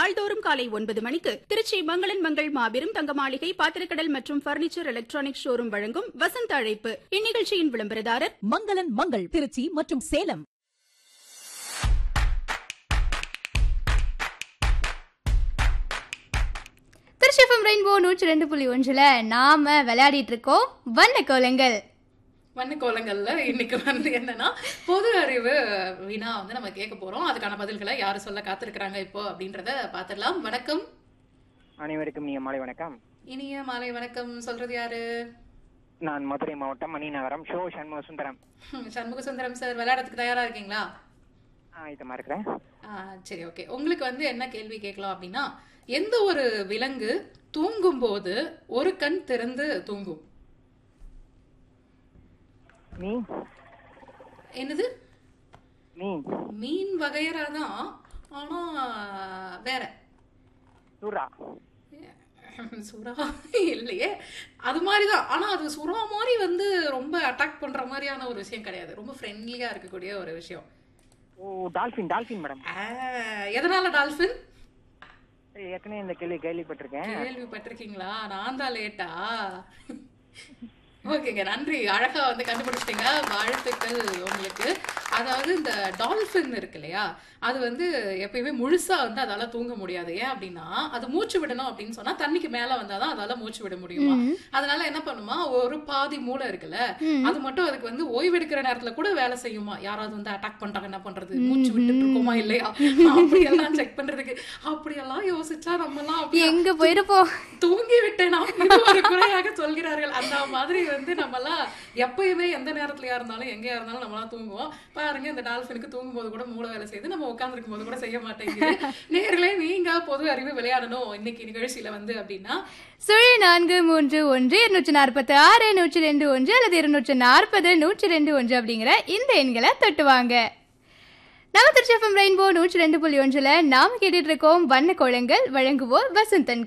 நாள்தோறும் காலை ஒன்பது மணிக்கு திருச்சி மங்களன் மங்கள் மாபெரும் தங்க மாளிகை பாத்திரக்கடல் மற்றும் பர்னிச்சர் எலக்ட்ரானிக் ஷோரூம் வழங்கும் வசந்த அழைப்பு இந்நிகழ்ச்சியின் விளம்பரதாரர் மங்களன் மங்கள் திருச்சி மற்றும் சேலம் திருச்சிஃபம் ரெயின்போ நூற்றி ரெண்டு புள்ளி ஒன்றில் நாம விளையாடிட்டு இருக்கோம் வண்ண கோலங்கள் வண்ண கோலங்கள்ல இன்னைக்கு வந்து என்னன்னா பொது அறிவு வினா வந்து நம்ம கேட்க போறோம் அதுக்கான பதில்களை யாரு சொல்ல காத்திருக்கிறாங்க இப்போ அப்படின்றத பாத்துடலாம் வணக்கம் அனைவருக்கும் நீங்க மாலை வணக்கம் இனிய மாலை வணக்கம் சொல்றது யாரு நான் மதுரை மாவட்டம் மணிநகரம் ஷோ சண்முக சுந்தரம் ஹம், சண்முக சுந்தரம் சார் விளையாடுறதுக்கு தயாரா இருக்கீங்களா இதமா இருக்கிறேன் ஆ, சரி ஓகே உங்களுக்கு வந்து என்ன கேள்வி கேட்கலாம் அப்படின்னா எந்த ஒரு விலங்கு தூங்கும் போது ஒரு கண் திறந்து தூங்கும் நீ என்னது நீ மீன் வகையறா தான் ஆனா வேற சுறா சுறா இல்லையே அது மாதிரி தான் ஆனா அது சுறா மாதிரி வந்து ரொம்ப அட்டாக் பண்ற மாதிரியான ஒரு விஷயம் கிடையாது ரொம்ப ஃப்ரெண்ட்லியா இருக்கக்கூடிய ஒரு விஷயம் ஓ டால்பின் டால்பின் மேடம் ஆ, எதனால டால்பின் ஏற்கனவே இந்த கேள்வி கேள்விப்பட்டிருக்கேன் கேள்விப்பட்டிருக்கீங்களா நான் தான் லேட்டா ஓகேங்க நன்றி அழகா வந்து கண்டுபிடிச்சிட்டீங்க வாழ்த்துக்கள் உங்களுக்கு அதாவது இந்த டால்ஃபின் இருக்கு இல்லையா அது வந்து எப்பயுமே முழுசா வந்து அதால தூங்க முடியாது ஏன் அப்படின்னா அது மூச்சு விடணும் அப்படின்னு சொன்னா தண்ணிக்கு மேல வந்தாதான் அதால மூச்சு விட முடியுமா அதனால என்ன பண்ணுமா ஒரு பாதி மூளை இருக்குல்ல அது மட்டும் அதுக்கு வந்து ஓய்வெடுக்கிற நேரத்துல கூட வேலை செய்யுமா யாராவது வந்து அட்டாக் பண்றாங்க என்ன பண்றது மூச்சு விட்டுட்டு இருக்கோமா இல்லையா அப்படியெல்லாம் செக் பண்றதுக்கு அப்படியெல்லாம் யோசிச்சா நம்ம எல்லாம் அப்படியே எங்க போயிருப்போம் தூங்கி விட்டேனா இது ஒரு குறையாக சொல்கிறார்கள் அந்த மாதிரி வந்து நம்மலாம் எப்பயுமே எந்த நேரத்துலயா இருந்தாலும் எங்கேயா இருந்தாலும் நம்மலாம் தூங்குவோம் பாருங்க இந்த டால்பினுக்கு தூங்கும் போது கூட மூளை வேலை செய்யுது நம்ம உட்காந்துருக்கும் போது கூட செய்ய மாட்டேங்குது நேர்களே நீங்க பொது அறிவு விளையாடணும் இன்னைக்கு நிகழ்ச்சியில வந்து அப்படின்னா சுழி நான்கு மூன்று ஒன்று இருநூற்றி நாற்பத்தி ஆறு நூற்றி ரெண்டு ஒன்று அல்லது இருநூற்றி நாற்பது நூற்றி ரெண்டு ஒன்று அப்படிங்கிற இந்த எண்களை தொட்டுவாங்க நம்ம திருச்சிஎஃப்எம் ரெயின்போ நூற்றி ரெண்டு புள்ளி ஒன்றில் நாம் கேட்டுட்டு இருக்கோம் வண்ண கோலங்கள் வழங்குவோர் வசந்தன்